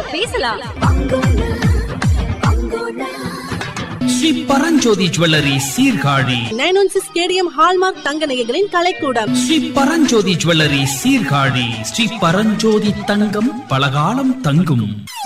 பேசலாம் Shri Paranjothi jewellery Sirkazhi nine one six ஸ்டேடியம் hallmark தங்க நகைகளின் கலைக்கூடம் ஸ்ரீ பரஞ்சோதி ஜுவல்லரி சீர்காழி ஸ்ரீ பரஞ்சோதி தங்கம் பலகாலம் தங்கும்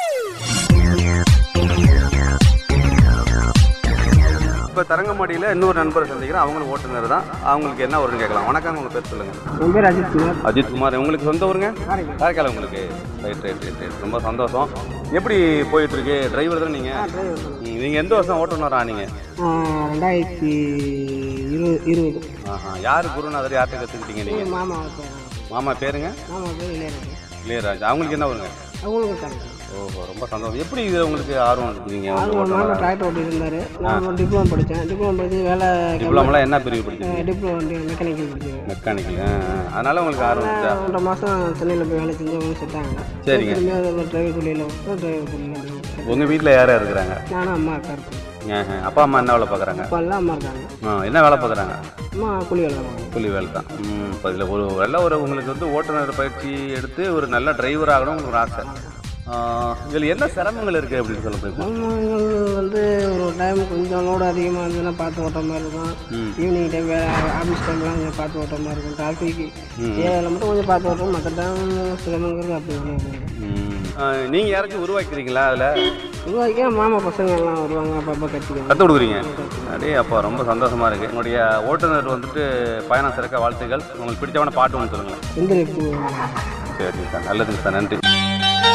இப்போ தரங்கம்பாடியில் இன்னொரு நண்பரை சந்திக்கிறேன் அவங்களும் ஓட்டுநர் தான் அவங்களுக்கு என்ன வரும்னு கேட்கலாம் வணக்கம் உங்கள் பேர் சொல்லுங்கள் என் பேர் அஜித் குமார் அஜித் குமார் உங்களுக்கு சொந்த ஊருங்க காரைக்கால் உங்களுக்கு ரைட் ரைட் ரைட் ரைட் ரொம்ப சந்தோஷம் எப்படி போயிட்டு இருக்கு டிரைவர் தான் நீங்கள் நீங்கள் எந்த வருஷம் ஓட்டுநரா நீங்கள் ஆஹ் ரெண்டாயிரத்தி இருபது இருபது ஆஹா யார் குருநாதர் யார்கிட்ட கற்றுக்கிட்டீங்க நீங்கள் மாமா ஒருத்தர். மாமா பேருங்க மாமா பேர் இளையராஜா இளையராஜ் அவங்களுக்கு என்ன வருங்க அவங்களுக்கும் கரெக்ட் ஓஹோ ரொம்ப சந்தோஷம் எப்படி இது உங்களுக்கு ஆர்வம் நீங்கள் அவங்க வந்து ஒரு மாமா ஓட்டுநரா டிராக்டர் ஓட்டி இருந்தார் நான் டிப்ளமோ படித்தேன் டிப்ளமோ படித்து வேலை டிப்ளமெலாம் என்ன பிரிவு படிச்சீங்க டிப்ளமோ வண்டி மெக்கானிக்கல் படித்தேன் மெக்கானிக்கல் அதனால உங்களுக்கு ஆர்வம் இருக்கா? ஒன்றரை மாதம் சென்னையில் போய் வேலை செஞ்சு அவங்க செட் ஆகல சரிங்க. திரும்பியும் டிரைவர் தொழிலில் விட்டு டிரைவர் தொழில் உங்கள் வீட்டில் யார் யார் இருக்கிறாங்க நானும் அம்மா அக்கா இருக்கோம் ஆஹா. அப்பா அம்மா என்ன வேலை பார்க்குறாங்க அப்பா எல்லாம் அம்மா இருக்காங்க ஆ என்ன வேலை பார்க்குறாங்க அம்மா கூலி வேலை பார்ப்பாங்க கூலி வேலை தான் ம் இப்போ இதில் ஒரு நல்ல ஒரு உங்களுக்கு வந்து ஓட்டுநர் பயிற்சி எடுத்து ஒரு நல்ல டிரைவர் ஆகணும் உங்களுக்கு ஒரு ஆசை இதில் என்ன சிரமங்கள் இருக்குது அப்படின்னு சொல்ல போய் மாமாங்கள் வந்து ஒரு டைம் கொஞ்சம் லோடு அதிகமாக இருந்ததுன்னா பார்த்து ஓட்டுற மாதிரி இருக்கும் ம். ஈவினிங் டைம் ஆஃபீஸ் டைம்லாம் கொஞ்சம் பார்த்து ஓட்டுற மாதிரி இருக்கும் டிராஃபிக் ம். ஏரியாவில் மட்டும் கொஞ்சம் பார்த்து ஓட்டுறோம் மற்ற டைம் சிரமங்கிறது அப்படி ஒன்றும் இல்லை நீங்கள் யாருக்கும் உருவாக்கிறீங்களா அதில் உருவாக்கி மாமா பசங்க எல்லாம் வருவாங்க அப்பப்போ கட்டிக்குவாங்க கற்றுக் கொடுக்குறீங்க அப்படியே அப்போ ரொம்ப சந்தோஷமாக இருக்குது உங்களுடைய ஓட்டுநர் வந்துட்டு பயணம் சிறக்க வாழ்த்துக்கள் உங்களுக்கு பிடிச்சவன பாட்டு ஒன்று சொல்லுங்களேன் செந்தில் பூ சரி சார் நல்லதுங்க சார் நன்றி